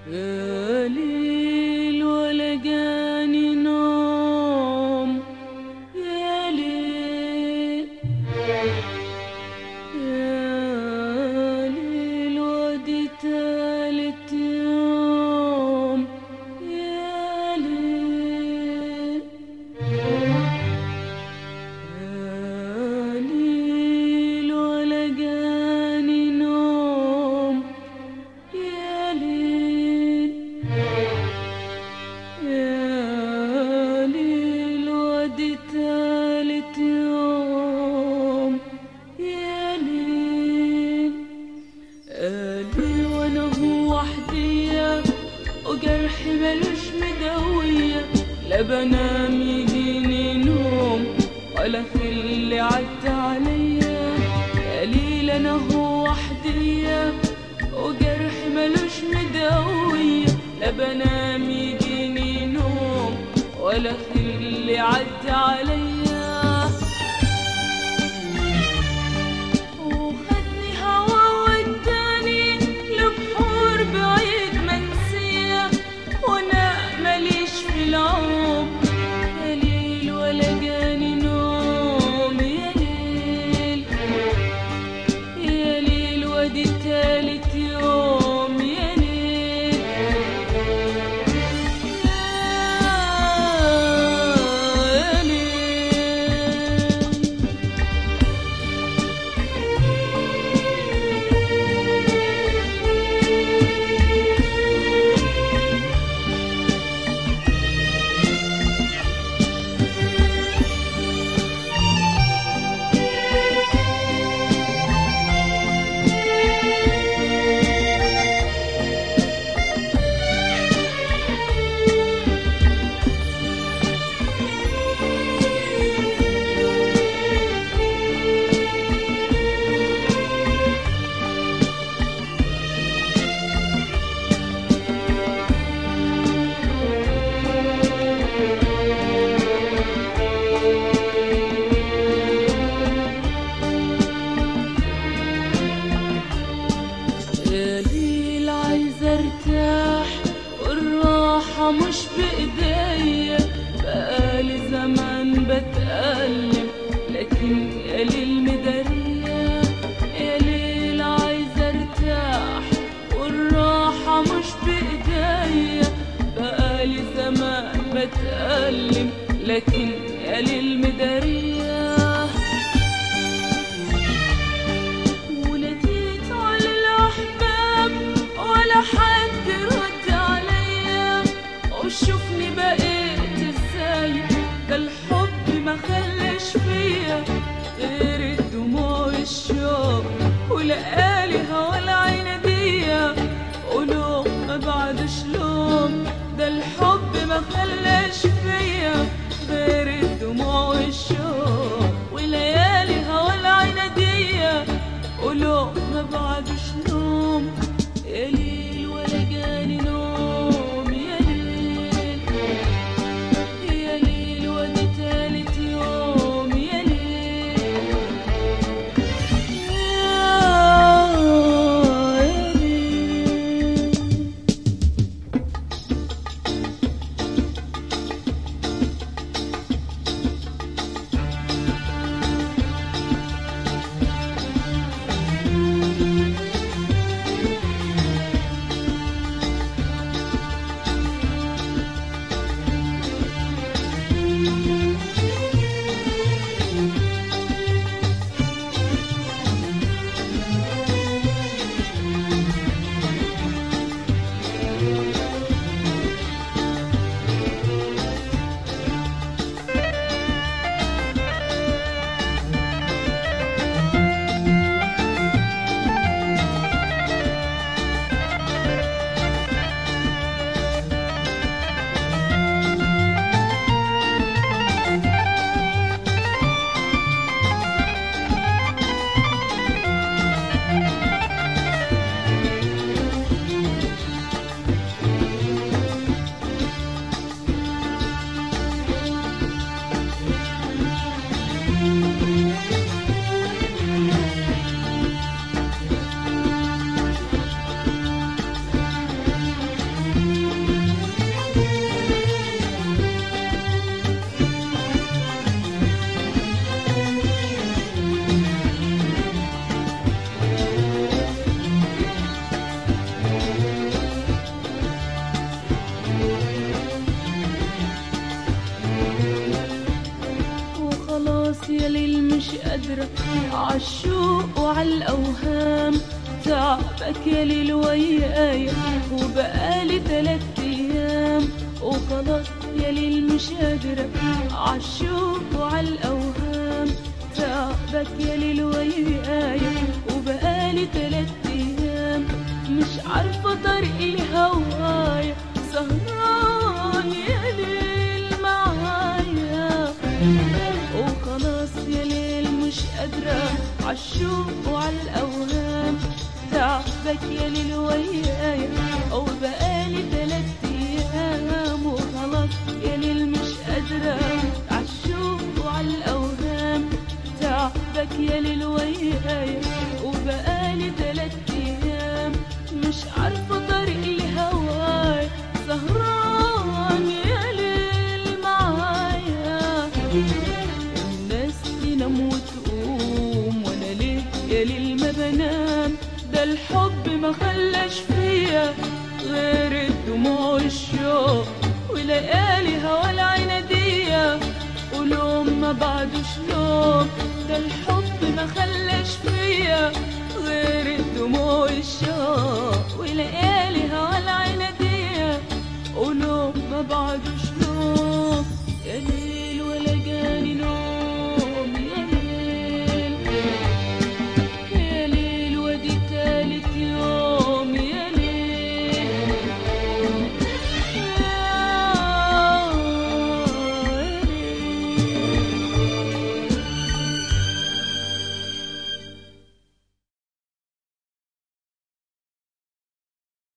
يا ليل ولا جاني نوم يا ليل يا ليل ودي تالت يوم يا ليل يا ليل ولا جاني نوم يا ليل يا ليل ودي تالت يوم يا ليل قالي وانا هو وحدية وجرحي ملوش مدوية لا بنام يجيني نوم ولا في اللي عدى عليا يا ليل انا هو وحدية وجرحي ملوش مدوية لا بنام يجيني نوم ولا في اللي عدى عليا وخدني هوا وداني لبحور بعيد منسية وانا ماليش في العمر يا ليل ولا جاني نوم يا ليل يا ليل ودي تالت يوم يا ليل يا ليل يا ليل عايزة ارتاح والراحة مش بإيديا بقالي زمان بتألم لكن يا ليل مدارية يا ليل عايزة ارتاح والراحة مش بإيديا بقالي زمان بتألم لكن يا ليل مدارية وناديت على الأحباب ولا حد رد عليا وشوفني بقيت ازاي ده الحب ما خلاش فيا غير الدموع والشوق ولقالي هوا العين ديا ولو ما بعدش لوم ده الحب ما خلاش فيا غير الدموع والشوق وليالي هوا العين ديا ولو ما بعدش نوم يا ليل ولا جاني نوم يا ليل يا ليل ودي تالت يوم يا ليل يا ليل تعبك يا ليل ويايا وبقالي تلات ايام وخلاص يا ليل مش قادرة عالشوق وعالاوهام تعبك يا ليل ويايا وبقالي تلات ايام مش عارفة طريقي لهوايا سهران يا ليل معايا وخلاص يا ليل مش قادرة عالشوق وعالاوهام تعبك يا ليل ويايا وبقالي تلات ايام وخلاص يا ليل مش قادرة عالشوق وعالاوهام تعبك يا ليل ويايا وبقالي تلات ايام مش عارفة طريقي لهواي سهران يا ليل معايا الناس تنام وتقوم وانا ليه يا ليل ما بنام ده الحب ما خلاش فيا غير الدموع والشوق وليالي هوا العنادية ولوم ما بعدوش لوم ده الحب ما خلاش فيا غير الدموع والشوق وليالي هوا العنادية ولوم ما بعدوش